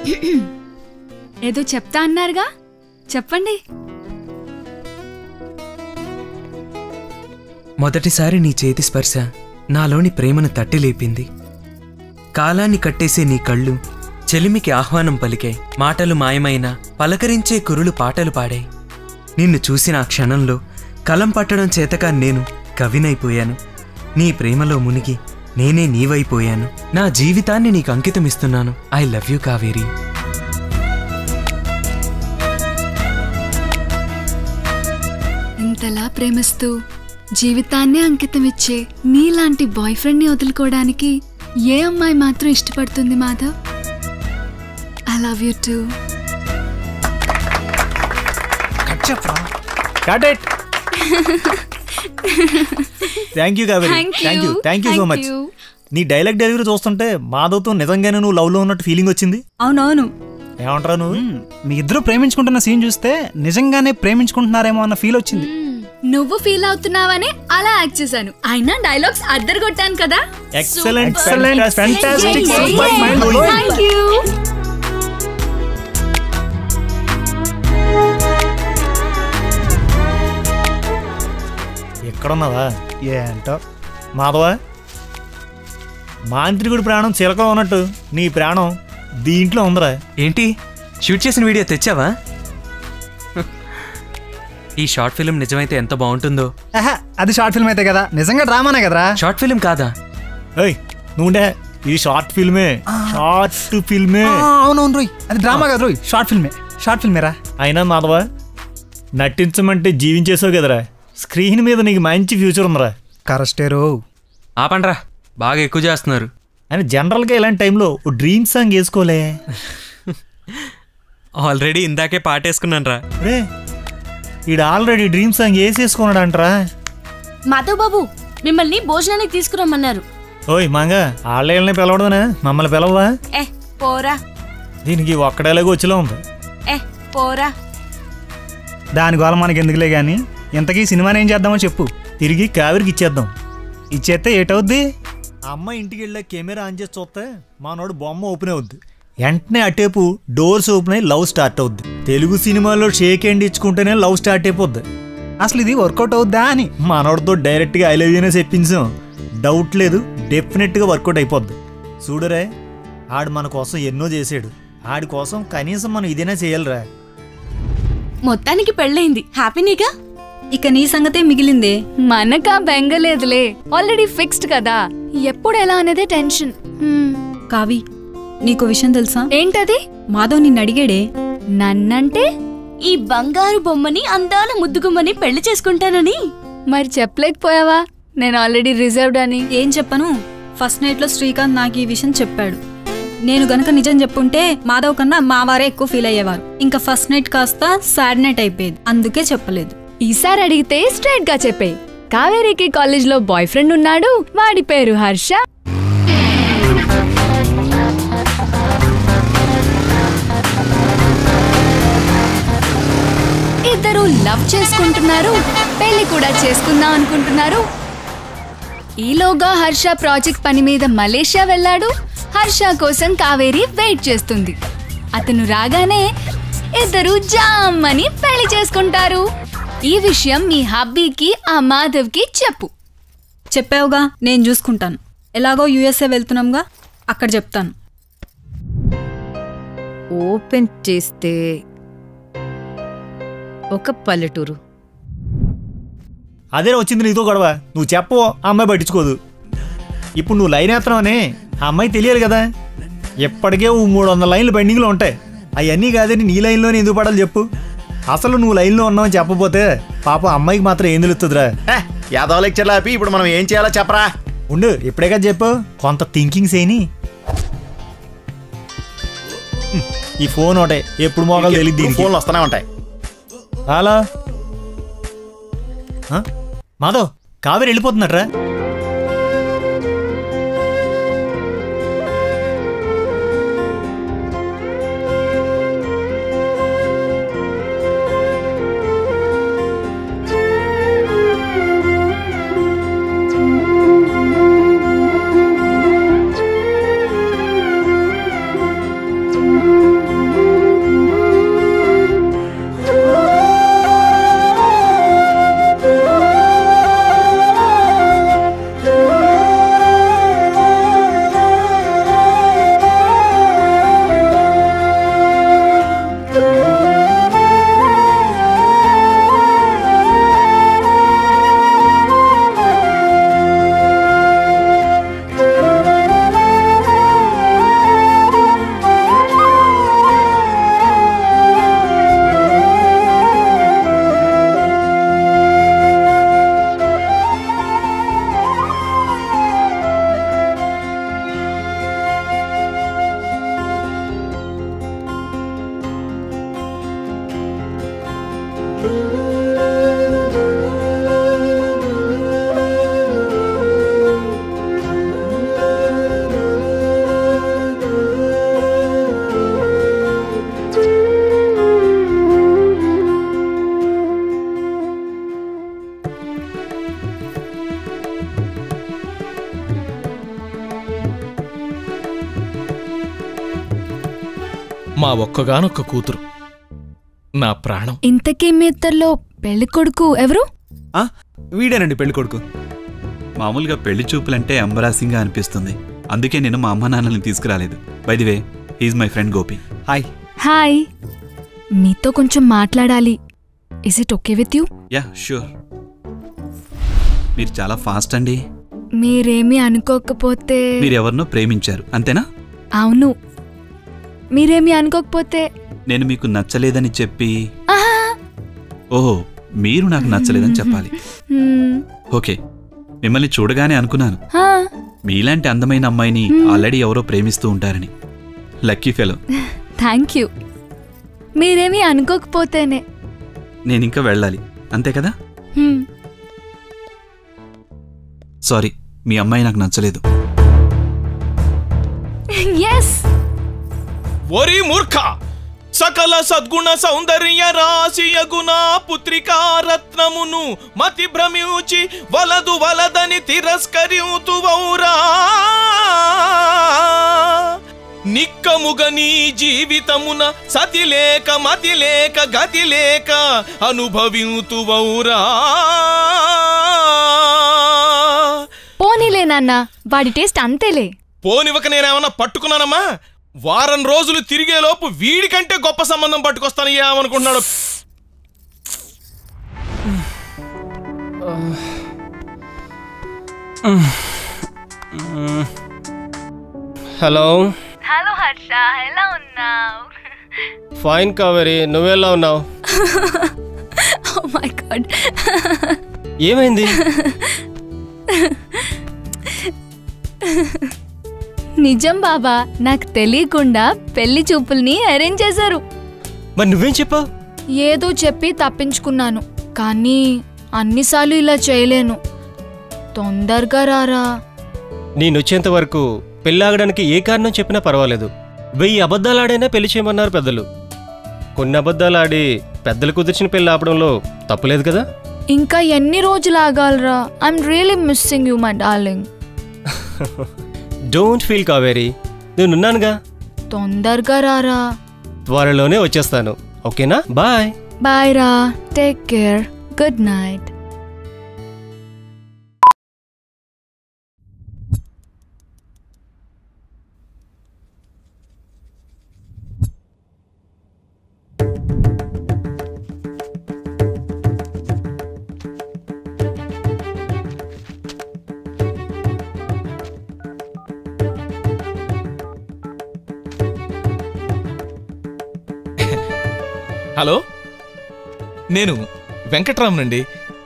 ఏదో చెప్తా అన్నారుగా చెప్పండి మొదటిసారి నీ చేతి స్పర్శ నాలోని ప్రేమను తట్టి లేపింది కాలాన్ని కట్టేసే నీ కళ్ళు చెలిమికి ఆహ్వానం పలికాయి మాటలు మాయమైన పలకరించే కురులు పాటలు పాడాయి నిన్ను చూసిన ఆ క్షణంలో కలం పట్టడం చేతగా నేను కవినైపోయాను నీ ప్రేమలో మునిగి నేనే నీవైపోయాను నా జీవితాన్ని నీకు అంకితమిస్తున్నాను ఐ లవ్ యూ కావేరి ఇంతలా ప్రేమిస్తూ జీవితాన్నే అంకితమిచ్చే నీలాంటి బాయ్ ఫ్రెండ్ని వదులుకోవడానికి ఏ అమ్మాయి మాత్రం ఇష్టపడుతుంది Madhav I love you too cut it thank you Kaveri Thank you. Thank you thank you so Thank much you. నీ డైలాగ్ డెలివరీ చూస్తుంటే మాధవ్తో నిజంగానే నువ్వు లవ్ లో ఉన్నట్టు ఫీలింగ్ వచ్చింది అవునవును ఏమంటారా నువ్వు మీ ఇద్దరు ప్రేమించుకుంటున్న సీన్ చూస్తే నిజంగానే ప్రేమించుకుంటున్నారేమో అన్న ఫీల్ వచ్చింది నువ్వు ఫీల్ అవుతున్నావని అలా యాక్ట్ చేశాను అయినా డైలాగ్స్ అద్దరు కొట్టాను కదా excellent Excellent, fantastic, Mind mind blowing. Thank you ఎక్కడున్నావా ఏంటో మాధవ మాంత్రికుడి ప్రాణం చిలకలో ఉన్నట్టు నీ ప్రాణం దీంట్లో ఉందిరా ఏంటి షూట్ చేసిన వీడియో తెచ్చావా ఈ షార్ట్ ఫిల్మ్ నిజమైతే ఎంత బాగుంటుందో ఆహా, అది షార్ట్ ఫిల్మ్ అయితే కదా నిజంగా డ్రామానే కదరా షార్ట్ ఫిల్మ్ కాదా ఏయ్ నువ్వుండే ఇది షార్ట్ ఫిల్మే షార్ట్ ఫిల్మే ఆ, అవునవును రోయ్ అది డ్రామా కదా రోయ్ షార్ట్ ఫిల్మే షార్ట్ ఫిల్మేరా అయినా మాధవ నటించమంటే జీవించేసావు కదరా స్క్రీన్ మీద నీకు మంచి ఫ్యూచర్ ఉందిరా కరెస్టే రో ఆపండ్రా బాగా ఎక్కువ చేస్తున్నారు అని జనరల్గా ఇలాంటి టైంలో ఓ డ్రీమ్ సాంగ్ వేసుకోలే ఆల్రెడీ ఇందాకే పాటేసుకున్నాను రా రే ఈడు ఆల్రెడీ డ్రీమ్ సాంగ్ వేసేసుకున్నాడు అంటరా మాధవ్ బాబు మిమ్మల్ని భోజనానికి తీసుకురమ్మన్నారు ఓయ్ మంగ ఆళ్ళని పిలవడమనే మమ్మల్ని పిలవవా ఏ పోరా దీనికి ఒక్కడేలాగా వచ్చేలా ఉంది ఏ పోరా దాని గోల మనకి ఎందుకులే గాని ఇంతకీ సినిమాని ఏం చేద్దామో చెప్పు తిరిగి కావిరికి ఇచ్చేద్దాం ఇచ్చేస్తే ఏటవుద్ది ఆ అమ్మాయి ఇంటికి వెళ్ళే కెమెరా ఆన్ చేసి చూస్తే మానోడు బొమ్మ ఓపెన్ అవుద్ది వెంటనే అటేపు డోర్స్ ఓపెన్ అయ్యి లవ్ స్టార్ట్ అవుద్ది తెలుగు సినిమాలో షేక్ హ్యాండ్ ఇచ్చుకుంటేనే లవ్ స్టార్ట్ అయిపోద్ది అసలు ఇది వర్కౌట్ అవుద్దా అని మనోడితో డైరెక్ట్గా ఐ లవ్ యూనే చెప్పించాం డౌట్ లేదు డెఫినెట్గా వర్కౌట్ అయిపోద్ది చూడరే ఆడు మన కోసం ఎన్నో చేసాడు ఆడి కోసం కనీసం మనం ఇదేనా చేయాలిరా మొత్తానికి పెళ్ళయింది హ్యాపీనీగా ఇక నీ సంగతే మిగిలిందే మనకా బెంగలేదులే ఆల్రెడీ ఫిక్స్డ్ కదా ఎప్పుడు ఎలా అనేదే టెన్షన్ హ్మ్. కావి నీకో విషయం తెలుసా ఏంటది మాధవ్ నిన్ను అడిగాడే నన్నంటే ఈ బంగారు బొమ్మని అందాల ముద్దుగుమ్మని పెళ్లి చేసుకుంటానని మరి చెప్పలేకపోయావా నేను ఆల్రెడీ రిజర్వ్డ్ అని ఏం చెప్పను ఫస్ట్ నైట్ లో శ్రీకాంత్ నాకు ఈ విషయం చెప్పాడు నేను గనక నిజం చెప్పుంటే మాధవ్ కన్నా మా వారే ఎక్కువ ఫీల్ అయ్యేవారు ఇంకా ఫస్ట్ నైట్ కాస్త సాడ్ నైట్ అయిపోయేది అందుకే చెప్పలేదు ఈసారి అడిగితే స్ట్రైట్ గా చెప్పే కావేరికి కాలేజ్ లో బాయ్ ఫ్రెండ్ ఉన్నాడు వాడి పేరు హర్ష ఇద్దరు లవ్ చేసుకుంటున్నారు పెళ్లి కూడా చేసుకుందాం అనుకుంటున్నారు ఈలోగా హర్ష ప్రాజెక్ట్ పని మీద మలేషియా వెళ్ళాడు హర్ష కోసం కావేరి వెయిట్ చేస్తుంది అతను రాగానే ఇద్దరు జామ్ అని పెళ్లి చేసుకుంటారు ఈ విషయం మీ హబ్బీకి ఆ మాధవ్కి చెప్పు చెప్పావుగా నేను చూసుకుంటాను ఎలాగో యుఎస్ఏ వెళ్తున్నాంగా అక్కడ చెప్తాను ఓపెన్ చేస్తే ఒక పల్లెటూరు అదే వచ్చింది నీతో గొడవ నువ్వు చెప్పవు ఆ అమ్మాయి పట్టించుకోదు ఇప్పుడు నువ్వు లైన్ వేస్తున్నావని ఆ అమ్మాయి తెలియాలి కదా ఎప్పటికే ఓ మూడు వందల లైన్లు పెండింగ్లో ఉంటాయి అవన్నీ కాదని నీ లైన్లోనే ఎందుకు పడాలి చెప్పు అసలు నువ్వు లైన్లో ఉన్నావని చెప్పపోతే పాప అమ్మాయికి మాత్రం ఏం తెలుస్తుందిరా యాదవ లెక్చర్లు ఆపి ఇప్పుడు మనం ఏం చేయాలో చెప్పరా ఉండు ఇప్పుడే కదా చెప్పు కొంత థింకింగ్ చేయని ఈ ఫోన్ ఒకటే ఎప్పుడు మోగాలు తెలియదు దీనికి ఫోన్లు వస్తూనే ఉంటాయి హలో ఆ? మాధవ్ కావేరి వెళ్ళిపోతున్నట్రా ఆ మా ఒక్కగానొక్క కూతురు నా ప్రాణం ఇంతకీ మీ ఇద్దరిలో పెళ్లి కొడుకు ఎవరు ఆ, వీడేనండి పెళ్లి కొడుకు మామూలుగా పెళ్లి చూపులంటే ఎంబరాసింగ్గా అనిపిస్తుంది అందుకే నేను మా అమ్మ నాన్నల్ని తీసుకురాలేదు by the way he's my friend Gopi hi hi మీతో కొంచెం మాట్లాడాలి is it okay with you yeah sure మీరు చాలా ఫాస్ట్ అండి మీరేమీ అనుకోకపోతే మీరు ఎవరినో ప్రేమించారు అంతేనా అవును మీరేమీ అనుకోకపోతే నేను మీకు నచ్చలేదని చెప్పి ఆహా, ఓహో మీరు నాకు నచ్చలేదని చెప్పాలి హ్మ్, ఓకే మిమ్మల్ని చూడగానే అనుకున్నాను హా, మీలాంటి అందమైన అమ్మాయిని ఆల్రెడీ ఎవరో ప్రేమిస్తూ ఉంటారని లక్కీ ఫెలో థ్యాంక్ యూ మీరేమీ అనుకోకపోతేనే నేను ఇంకా వెళ్ళాలి అంతే కదా హ్మ్, సారీ మీ అమ్మాయి నాకు నచ్చలేదు ఎస్ ఓరి మూర్ఖ సకల సద్గుణ సౌందర్య రాశియగుణ పుత్రికా రత్నమును మతి భ్రమించి వలదు వలదని తిరస్కరింతువౌరా నిక్కముగ నీ జీవితమున సతి లేక మతి లేక గతి లేక అనుభవింతువౌరా పోనీలే నాన్న వాడి టేస్ట్ అంతేలే పోనివ్వక నేనేమన్నా పట్టుకున్నానమ్మా వారం రోజులు తిరిగేలోపు వీడికంటే గొప్ప సంబంధం పట్టుకొస్తాను ఏమనుకుంటున్నాడు హలో హలో హర్ష ఎలా ఉన్నావు ఫైన్ కావేరి నువ్వెలా ఉన్నావు ఓ మై గాడ్ ఏమైంది నిజం బాబా నాకు తెలియకుండా పెళ్లి చూపుల్ని అరేంజ్ చేశారు మరి నువ్వేం చెప్పావు ఏదో చెప్పి తప్పించుకున్నాను కానీ అన్నిసార్లు ఇలా చేయలేను తొందరగా రారా నేను వచ్చేంత వరకు పెళ్ళాగడానికి ఏ కారణం చెప్పినా పర్వాలేదు వెయ్యి అబద్ధాలు ఆడైనా పెళ్లి చేయమన్నారు పెద్దలు కొన్ని అబద్ధాలు ఆడి పెద్దలు కుదిర్చిన పెళ్లి ఆపడంలో తప్పులేదు కదా ఇంకా ఎన్ని రోజులు ఆగాలరా I'm really missing you my darling don't feel Kaveri నేనున్నానుగా తొందరగా రారా త్వరలోనే వచ్చేస్తాను ఓకేనా బాయ్ బాయ్ రా take care good night hello నేను వెంకట్రామనండి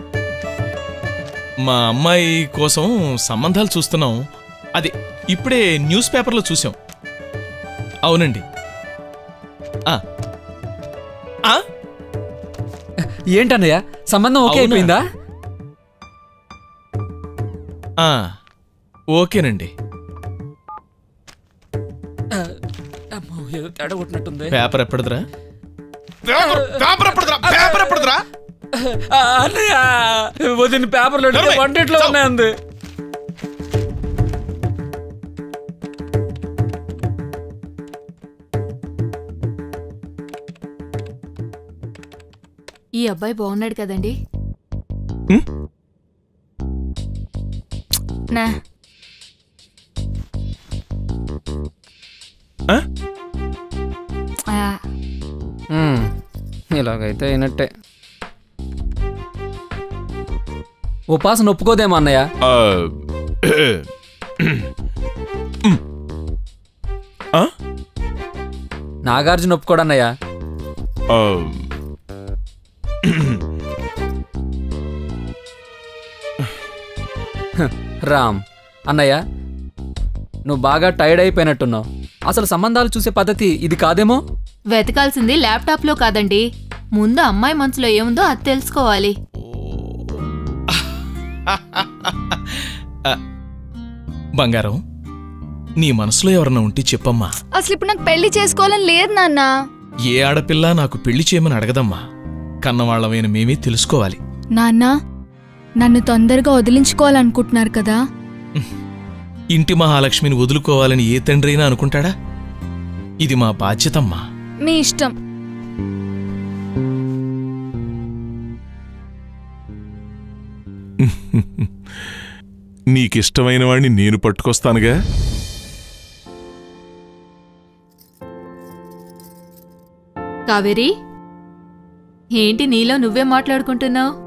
మా అమ్మాయి కోసం సంబంధాలు చూస్తున్నాం అది ఇప్పుడే న్యూస్ పేపర్లో చూసాం అవునండి ఆ. ఆ? ఏంటన్నయ్య సంబంధం ఓకే అవునా? అయిపోయిందా ఆ, ఓకేనండి అమ్మో, ఏదో తేడా కొట్టినట్టుంది పేపర్ ఎప్పటిదిరా పేపర్ పేపర్ ఎప్పటిదిరా పేపర్ ఎప్పటిదిరా ఆ, అన్నయ్య వదిన పేపర్లో నడవే, వంటిట్లో చావు. ఉన్నాయంది ఈ అబ్బాయి బాగున్నాడు కదండి నా ఆ? ఆ, ఉమ్, ఇలాగైతే అయినట్టే ఉపాసన ఒప్పుకోదేమో అన్నయ్య ఆ, ఆ? నాగార్జున ఒప్పుకోడన్నయ్య ఆ, రామ్ అన్నయ్య నువ్వు బాగా టైర్డ్ అయిపోయినట్టున్నావు అసలు సంబంధాలు చూసే పద్ధతి ఇది కాదేమో వెతకాల్సింది ల్యాప్టాప్లో కాదండి ముందు అమ్మాయి మనసులో ఏముందో అది తెలుసుకోవాలి బంగారం నీ మనసులో ఎవరన్నా ఉంటే చెప్పమ్మా అసలు ఇప్పుడు నాకు పెళ్లి చేసుకోవాలని లేదు నాన్న ఏ ఆడపిల్ల నాకు పెళ్లి చేయమని అడగదమ్మా కన్నవాళ్లమైన మేమే తెలుసుకోవాలి నాన్న నన్ను తొందరగా వదిలించుకోవాలనుకుంటున్నారు కదా ఇంటి మహాలక్ష్మిని వదులుకోవాలని ఏ తండ్రి అయినా అనుకుంటాడా ఇది మా బాధ్యతమ్మా మీ ఇష్టం నీకిష్టమైన వాడిని నేను పట్టుకొస్తానుగా కావేరి ఏంటి నీలో నువ్వే మాట్లాడుకుంటున్నావు